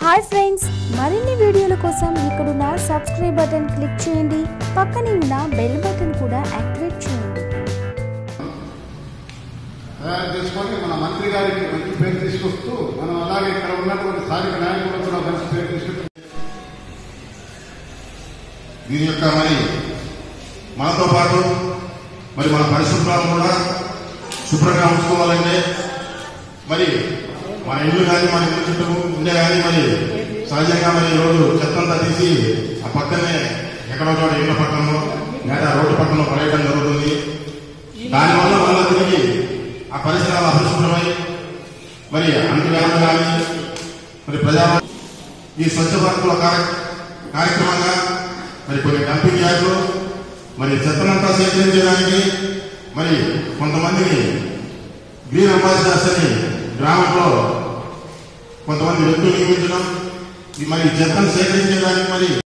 hi friends మరిన్ని వీడియోల కోసం ఇక్కడున్న సబ్స్క్రైబ్ బటన్ క్లిక్ చేయండి పక్కనే ఉన్న బెల్ బటన్ కూడా యాక్టివేట్ చేయండి తయారు చేసుకొని మన మంత్రి గారికి మంచి పేరు తీసుకొస్తూ మనం అలాగే ఇక్కడ ఉన్నటువంటి స్థానిక నాయకులకు కూడా మంచి పేరు తీసుకొస్తూ దీని యొక్క మరి మనతో పాటు మరి మన పరిశుభ్రాలు కూడా శుభ్రంగా ఉంచుకోవాలంటే మరి మన ఇల్లు కానీ మన ఇల్లు చుట్టూ ఉండే కానీ మరి సహజంగా మరి రోడ్డు చెత్తంతా తీసి ఆ పక్కనే ఎక్కడో చోట ఇళ్ల పక్కనలో లేదా రోడ్డు పక్కన పడేయడం జరుగుతుంది దానివల్ల మళ్ళీ తిరిగి ఆ పరిసరాలు అపరిశుభ్రమై మరి అంటువ్యాధులు కానీ మరి ప్రజా ఈ స్వచ్ఛ భారత్లో కార్య కార్యక్రమంగా మరి కొన్ని డంపింగ్ యార్డులు మరి చెత్తనంతా సేకరించడానికి మరి కొంతమందిని గ్రీన్ అంబాసిడర్స్ అని గ్రామంలో కొంతమంది వ్యక్తులు నియమించడం ఈ మరి చెత్తను సేకరించడానికి మరి